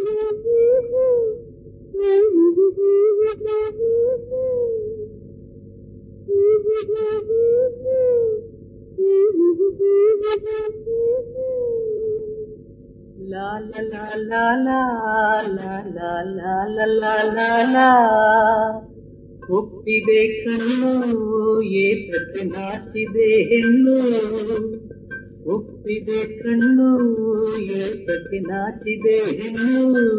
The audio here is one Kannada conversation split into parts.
ಲಾ ಲಾ ಲಾ ಲಾ ಲಾ ಲಾ ಲಾ ಲಾ ಲಾ ಲಾ ಲಾ ಒಪ್ಪಿದೆ ಕಣ್ಣು ಏತಕ್ಕೆ ನಾಚಿದೆ ಹೆಣ್ಣು ಒಪ್ಪಿದೆ ಕಣ್ಣು ಏತಕ್ಕೆ ನಾಚಿದೆ ಹೆಣ್ಣು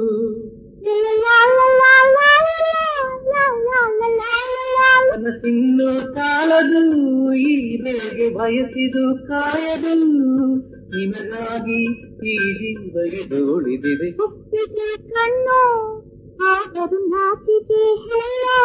ಕನಸಿನ್ನು ಕಾಲದು ಈ ಬೆಳಗ್ಗೆ ಬಯಸಿದು ಕಾಯದು ನಿನಗಾಗಿ ಈ ಜೀವಗೆ ಒಪ್ಪಿದೆ ಕಣ್ಣು ಆದರೂ ನಾಚಿದೆ ಹೆಣ್ಣು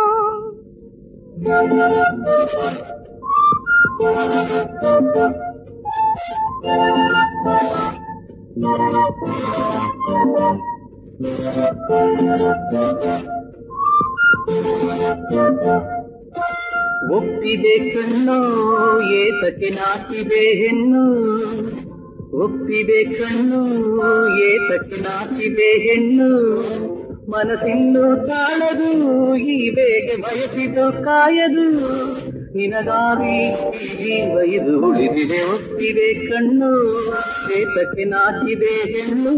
ಒಪ್ಪಿದೆ ಕಣ್ಣು ಏತಕ್ಕೆ ನಾಚಿದೆ ಹೆಣ್ಣು ಒಪ್ಪಿದೆ ಕಣ್ಣು ಏತಕ್ಕೆ ನಾಚಿದೆ ಹೆಣ್ಣು ಮನಸ್ಸಿನ್ನು ತಾಳದು ಈ ಬೇಗ ಬಯಸಿದು ಕಾಯದು ನಿನಗಾಗಿ ಈ ಜೀವ ಇದು ಉಳಿದಿದೆ ಒಪ್ಪಿದೆ ಕಣ್ಣು ಏತಕ್ಕೆ ನಾಚಿದೆ ಹೆಣ್ಣು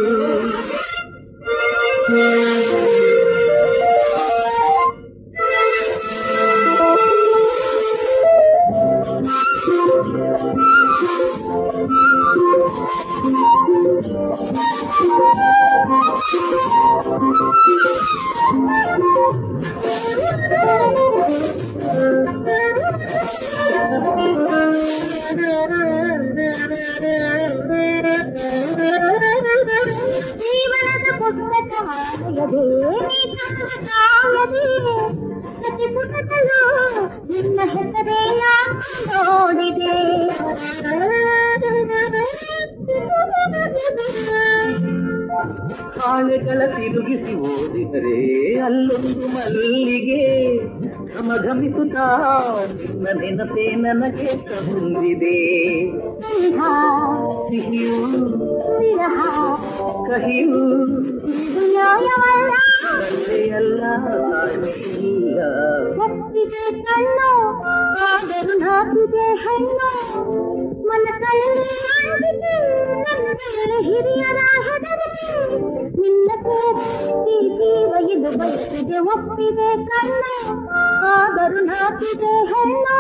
ಜೀವನದ ಪುಸ್ತಕ ಆಯದೆ ಕಾಯದೆ ಪ್ರತಿ ಪುಟದಲ್ಲೂ ನಿನ್ನ ಹೆಸರೇನ ನೋಡಿದೆ ಹಾಳೆಗಳ ತಿರುಗಿಸಿ ಓದಿದರೆ ಅಲ್ಲೊಂದು ಮಲ್ಲಿಗೆ ಘಮಘಮಿಸುತ್ತಾ ನಿನ್ನ ನೆನಪೇ ನನಗೆ ತಂದಿದೆ ಸ್ನೇಹ ಸಿಹಿಯೂ ವಿರಹ ಕಹಿಯೂ ಇದು ನ್ಯಾಯವಲ್ಲ ಅಲ್ಲ ತಾಳ್ಮೆಯಿಲ್ಲ ಒಪ್ಪಿದೆ ಕಣ್ಣು ಆದರೂ ನಾಚಿದೆ ಹೆಣ್ಣು ಮನಸ್ಸಲ್ಲಿ ನಾಚಿದೆ ನನ್ನ ಮೇಲೆ ಹಿರಿಯರ ಹೆದರಿಕೆ ನಿನ್ನ ಸೇರಿ ಈ ಜೀವ ಇದು ಬಯಸಿದೆ ಒಪ್ಪಿದೆ ಕಣ್ಣು ಆದರೂ ನಾಚಿದೆ ಹೆಣ್ಣು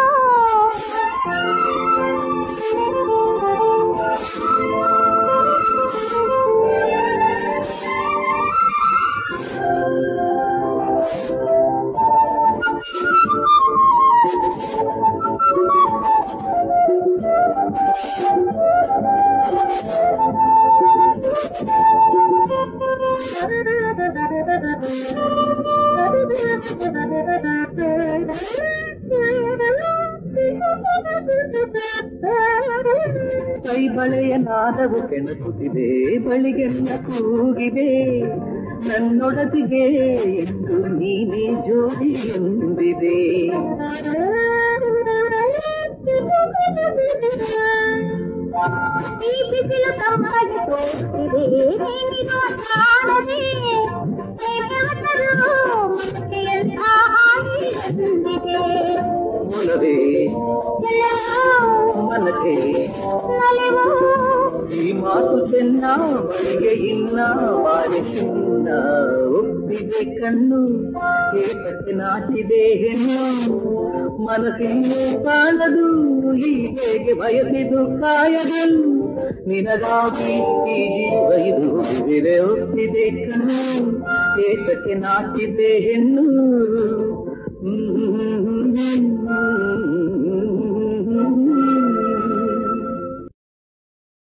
ಕೈ ಬಳೆಯ ನಾದವು ಕೆಣಕುತ್ತಿದೆ ಬಳಿಗೆಲ್ಲ ಕೂಗಿದೆ ನನ್ನೊಡತಿಗೆ ಎಂದು ನೀನೇ ಜೋಡಿ ಎಂದಿದೆ ಈ ಬಿಸಿಲು ತಂಪಾಗಿ ತೋರುತ್ತಿದೆ ನೀನಿರುವ ಕಾಣದೆ ದೇವತರು ಮಮತೆಯಂಥ ಹಾಗೆ ಬಂದಿದೆ ಒಲವೇ ಎಲ್ಲವೂ ಮನಕೆ ನಲಿವು ಈ ಮಾತು ಚೆನ್ನ ಬಳಿಗೆ ಇನ್ನ ಬಾರಿ ಚಿನ್ನ ಒಪ್ಪಿದೆ ಕಣ್ಣು ಏತಕ್ಕೆ ನಾಚಿದೆ ಹೆಣ್ಣು ಮನಸ್ಸಿನ್ನು ಕಾಣದು ಈ ಹೇಗೆ ಬಯಸಿದು ಕಾಯದು ನಿನಗಾಗಿ ಈ ಜೀವ ಇದು ಉಳಿದಿದೆ ಒಪ್ಪಿದೆ ಕಣ್ಣು ಏತಕ್ಕೆ ನಾಚಿದೆ ಹೆಣ್ಣು